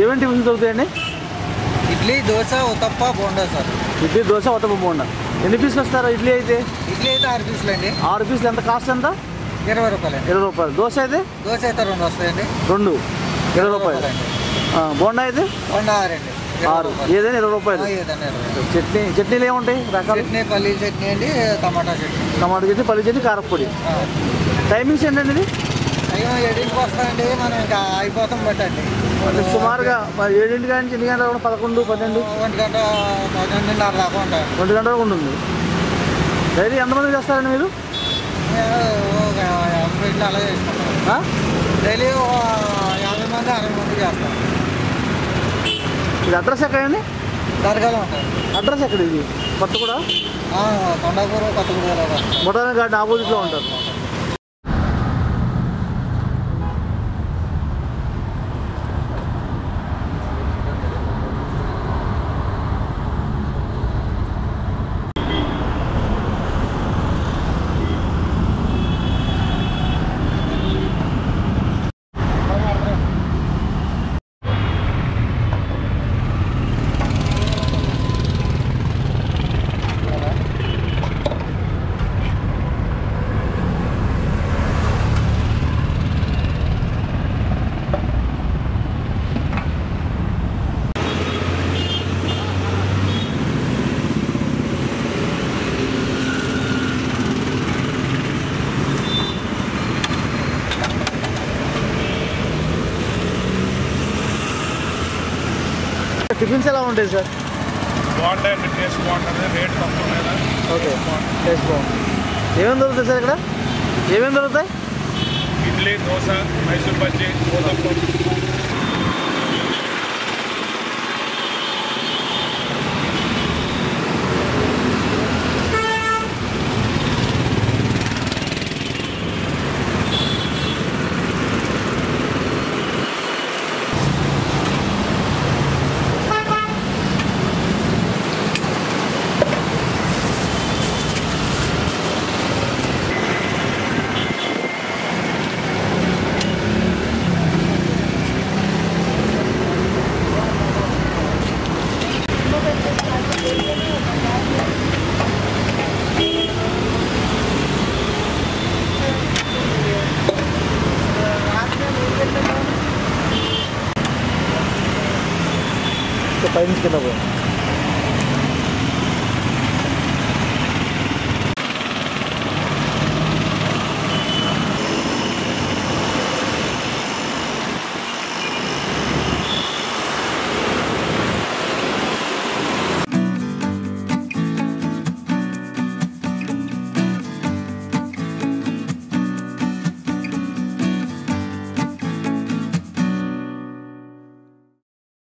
ఏమేమి టిఫిన్స్ దొరుకుతాయండి ఇడ్లీ దోశ ఉతప్ప బోండా సార్ ఇడ్లీ దోశ వత్తప బోండా ఎన్ని పీసులు వస్తారా ఇడ్లీ అయితే ఇడ్లీ అయితే ఆరు పీసులు అండి ఆరు పీసులు ఎంత కాస్ట్ ఎంత ఇరవై రూపాయలండి ఇరవై రూపాయలు దోశ అయితే దోశ అయితే రెండు వస్తాయండి రెండు ఇరవై రూపాయలు ఆ, బోండా అయితే బోండా ఆరండి ఇరవై ఆరు రూపాయలు. ఏదైనా ఇరవై ఆ, రూపాయలు ఏదండి ఇరవై రూపాయలు. చట్నీ చట్నీలు ఏముంటాయి రకాలు చట్నీ పల్లీల చట్నీ అండి టమాటా చట్నీ టమాటా చట్నీ పల్లి చట్నీ కారపొడి ఆ. టైమింగ్స్ ఏంటండి ఇది అయ్యో ఏడింటికి వస్తాయండి మనం ఇంకా అయిపోతాం బట్టండి అంటే సుమారుగా మరి ఏడింటి కానీ ఎన్ని గంటల వరకు పదకొండు పన్నెండు ఒంటి గంట పన్నెండున్నర దాకా ఉంటాయి ఒంటి గంట వరకు ఉంటుంది డైలీ ఎంతమంది చేస్తారండి మీరు ఒక యాభై ఇట్లు అలా చేసుకుంటాం ఆ? డైలీ ఓ యాభై మంది అరవై మంది చేస్తాం ఇది అడ్రస్ ఎక్కడండి దర్గాలో ఉంటాయి అడ్రస్ ఎక్కడ ఇది కొత్త కూడా ఆ, కొండాపూర్ కొత్తగూడలో వస్తాం బొటానీ గార్డెన్ ఆపోజిట్లో ఉంటారు టిఫిన్స్ ఎలా ఉంటాయి సార్ బాగుంటాయండి టేస్ట్ బాగుంటుంది రేట్ తక్కువ లేదా ఓకే టేస్ట్ బాగుంది ఏమేమి దొరుకుతాయి సార్ ఇక్కడ ఏమేమి దొరుకుతాయి ఇడ్లీ దోశ మైసూర్ బజ్జీ ఊతప్పం పైనుంచి కింద పోయి